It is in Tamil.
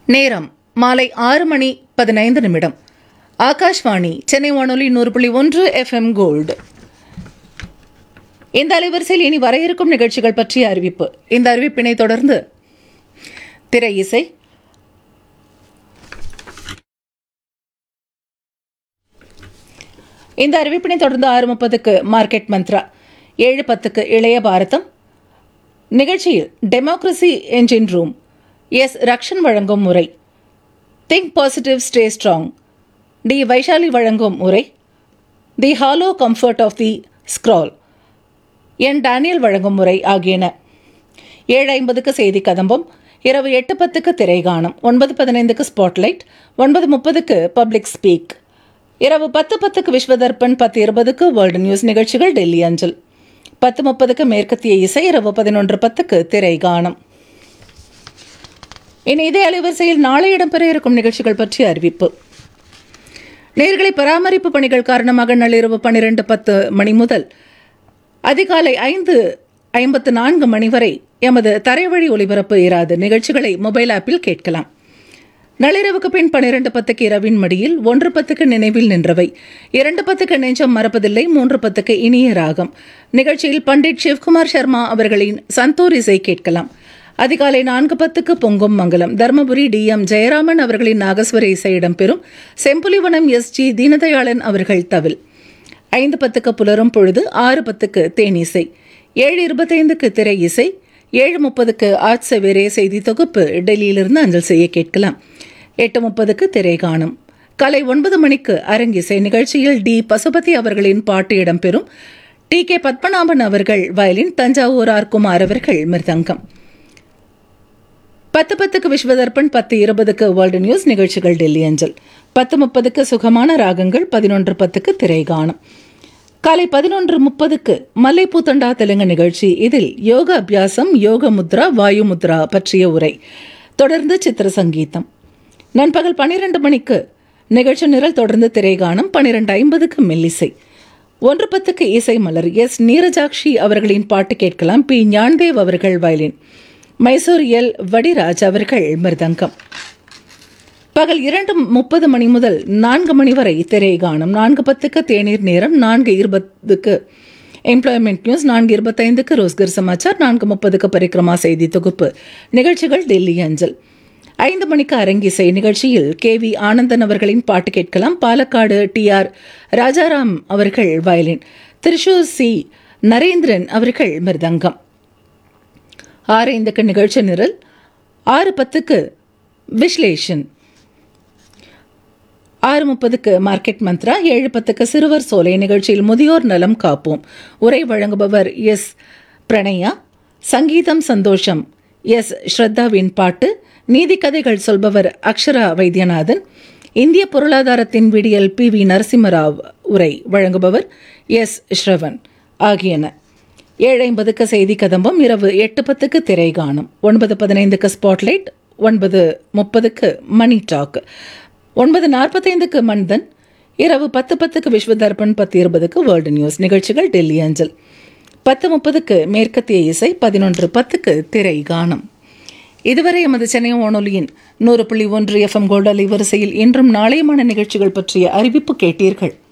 நேரம் மாலை ஆறு மணி பதினைந்து நிமிடம் ஆகாஷ்வாணி சென்னை வானொலி நூறு புள்ளி ஒன்று எஃப்எம் கோல்டு இந்த அலைவரிசையில் இனி வர இருக்கும் நிகழ்ச்சிகள் பற்றிய அறிவிப்பு இந்த அறிவிப்பினை தொடர்ந்து திரை இசை இந்த அறிவிப்பினை தொடர்ந்து ஆறு முப்பதுக்கு மார்க்கெட் மந்த்ரா ஏழு பத்துக்கு இளைய பாரதம் நிகழ்ச்சியில் democracy engine room S Rakshan வழங்கும் முறை think positive stay strong D Vaishali வழங்கும் உரை the hollow comfort of the scroll N Daniel வழங்கும் முறை ஆகியன ஏழு ஐம்பதுக்கு செய்தி கதம்பம் இரவு எட்டு பத்துக்கு திரைகாணம் ஒன்பது பதினைந்துக்கு ஸ்பாட்லைட் ஒன்பது முப்பதுக்கு பப்ளிக் ஸ்பீக் இரவு பத்து பத்துக்கு விஸ்வதர்பன் பத்து இருபதுக்கு வேர்ல்டு நியூஸ் நிகழ்ச்சிகள் டெல்லி அஞ்சல் பத்து முப்பதுக்கு மேற்கத்திய இசை இரவு பதினொன்று பத்துக்கு திரைகாணம் இனி இதே அலைவரிசையில் நாளை இடம்பெற இருக்கும் நிகழ்ச்சிகள் பற்றிய அறிவிப்பு நேர்களை பராமரிப்பு பணிகள் காரணமாக நள்ளிரவு பன்னிரண்டு பத்து மணி முதல் அதிகாலை ஐந்து ஐம்பத்து நான்கு மணி வரை எமது தரைவழி ஒலிபரப்பு இராது நிகழ்ச்சிகளை மொபைல் ஆப்பில் கேட்கலாம் நள்ளிரவுக்கு பின் பன்னிரண்டு பத்துக்கு இரவின் மடியில் ஒன்று பத்துக்கு நினைவில் நின்றவை இரண்டு பத்துக்கு நெஞ்சம் மறப்பதில்லை மூன்று பத்துக்கு இனிய ராகம் நிகழ்ச்சியில் பண்டிட் சிவ்குமார் சர்மா அவர்களின் சந்தூர் இசை கேட்கலாம் அதிகாலை நான்கு பத்துக்கு பொங்கும் மங்கலம் தர்மபுரி டி எம் ஜெயராமன் அவர்களின் நாகஸ்வர இசை இடம்பெறும் செம்புலிவனம் எஸ் ஜி தீனதயாளன் அவர்கள் தவில் ஐந்து பத்துக்கு புலரும் பொழுது ஆறு பத்துக்கு தேனிசை ஏழு இருபத்தைந்துக்கு திரை இசை ஏழு முப்பதுக்கு ஆட் சவேரே செய்தி தொகுப்பு டெல்லியிலிருந்து அஞ்சல் செய்ய கேட்கலாம் எட்டு முப்பதுக்கு திரை காணும் காலை ஒன்பது மணிக்கு அரங்கிசை நிகழ்ச்சியில் டி பசுபதி அவர்களின் பாட்டு இடம்பெறும் டி கே பத்மநாபன் அவர்கள் வயலின் தஞ்சாவூர் ஆர் குமார் அவர்கள் மிருதங்கம் பத்து பத்துக்கு விஸ்வதர்பன் பத்து இருபதுக்கு வேர்ல்டு நியூஸ் நிகழ்ச்சிகள் டெல்லி அஞ்சல் பத்து முப்பதுக்கு சுகமான ராகங்கள் பதினொன்று பத்துக்கு திரைகானம் காலை பதினொன்று முப்பதுக்கு மல்லைப்பூத்தண்டா தெலுங்கு நிகழ்ச்சி இதில் யோக அபியாசம் யோக முத்ரா வாயு முத்ரா பற்றிய உரை தொடர்ந்து சித்திர சங்கீதம் நண்பகல் பன்னிரண்டு மணிக்கு நிகழ்ச்சி நிரல் தொடர்ந்து திரைகானம் பன்னிரண்டு ஐம்பதுக்கு மெல்லிசை ஒன்று பத்துக்கு இசை மலர் எஸ் நீரஜாக்ஷி அவர்களின் பாட்டு கேட்கலாம் பி ஞான்தேவ் அவர்கள் வயலின் மைசூர் எல் வடிராஜ் அவர்கள் மிருதங்கம் பகல் இரண்டு முப்பது மணி முதல் நான்கு மணி வரை திரை காணும் நான்கு பத்துக்கு தேநீர் நேரம் நான்கு இருபதுக்கு எம்ப்ளாய்மெண்ட் நியூஸ் நான்கு இருபத்தைந்துக்கு ரோஸ்கர் சமாச்சார் நான்கு முப்பதுக்கு பரிக்ரமா செய்தி தொகுப்பு நிகழ்ச்சிகள் டெல்லி அஞ்சல் ஐந்து மணிக்கு அரங்கிசை நிகழ்ச்சியில் கே வி ஆனந்தன் அவர்களின் பாட்டு கேட்கலாம் பாலக்காடு டி ஆர் ராஜாராம் அவர்கள் வயலின் திருஷூர் சி நரேந்திரன் அவர்கள் மிருதங்கம் ஆறு ஐந்துக்கு நிகழ்ச்சி நிரல் ஆறு பத்துக்கு விஸ்லேஷன் ஆறு முப்பதுக்கு மார்க்கெட் மந்த்ரா ஏழு பத்துக்கு சிறுவர் சோலை நிகழ்ச்சியில் முதியோர் நலம் காப்போம் உரை வழங்குபவர் எஸ் பிரணயா சங்கீதம் சந்தோஷம் எஸ் ஸ்ரத்தாவின் பாட்டு நீதி கதைகள் சொல்பவர் அக்ஷரா வைத்தியநாதன் இந்திய பொருளாதாரத்தின் விடியல் பி வி நரசிம்மராவ் உரை வழங்குபவர் எஸ் ஸ்ரவன் ஆகியன ஏழு ஐம்பதுக்கு செய்தி கதம்பம் இரவு எட்டு பத்துக்கு திரைகாணும் ஒன்பது பதினைந்துக்கு ஸ்பாட்லைட் ஒன்பது முப்பதுக்கு மணி டாக் ஒன்பது நாற்பத்தைந்துக்கு மன்தன் இரவு பத்து பத்துக்கு விஸ்வதர்பன் பத்து இருபதுக்கு வேர்ல்டு நியூஸ் நிகழ்ச்சிகள் டெல்லி அஞ்சல் பத்து முப்பதுக்கு மேற்கத்திய இசை பதினொன்று பத்துக்கு திரை கானம் இதுவரை எமது சென்னை வானொலியின் நூறு புள்ளி ஒன்று எஃப்எம் கோல்டு அலைவரிசையில் இன்றும் நாளையுமான நிகழ்ச்சிகள் பற்றிய அறிவிப்பு கேட்டீர்கள்